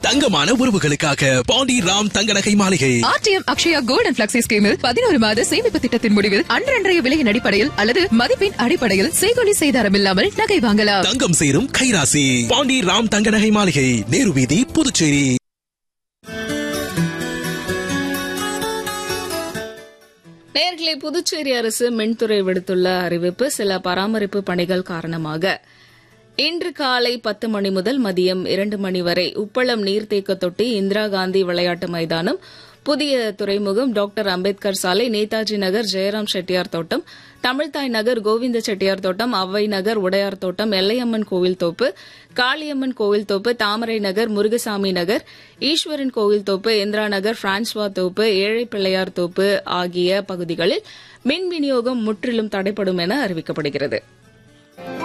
தங்கமான உறவுகளுக்காக பாண்டி ராம் தங்க நகை மாளிகை ஆர்டிஎம் அக்ஷயா கோல்டன் பிளக்ஸி ஸ்கீமில் பதினோரு மாத சேமிப்பு திட்டத்தின் முடிவில் அன்றன்றைய விலையின் அடிப்படையில் அல்லது மதிப்பின் அடிப்படையில் செய்கொலி செய்தாரம் இல்லாமல் நகை வாங்கலாம் தங்கம் சேரும் கைராசி பாண்டி ராம் தங்க நகை மாளிகை நேரு வீதி புதுச்சேரி நேர்களே புதுச்சேரி அரசு மின்துறை விடுத்துள்ள அறிவிப்பு சில பராமரிப்பு பணிகள் காரணமாக இன்று காலை பத்து மணி முதல் மதியம் இரண்டு மணி வரை உப்பளம் நீர்த்தேக்க தொட்டி இந்திரா காந்தி விளையாட்டு மைதானம் புதிய துறைமுகம் டாக்டர் அம்பேத்கர் சாலை நேதாஜி நகர் ஜெயராம் செட்டியார் தோட்டம் தமிழ்தாய் நகர் கோவிந்த செட்டியார் தோட்டம் அவ்வை நகர் உடையார் தோட்டம் எல்லையம்மன் கோவில் தோப்பு காளியம்மன் கோவில் தோப்பு தாமரை நகர் முருகசாமி நகர் ஈஸ்வரன் கோவில் தோப்பு இந்திரா நகர் பிரான்ஸ்வா தோப்பு ஏழை பிள்ளையார் தோப்பு ஆகிய பகுதிகளில் மின் விநியோகம் முற்றிலும் தடைப்படும் என அறிவிக்கப்படுகிறது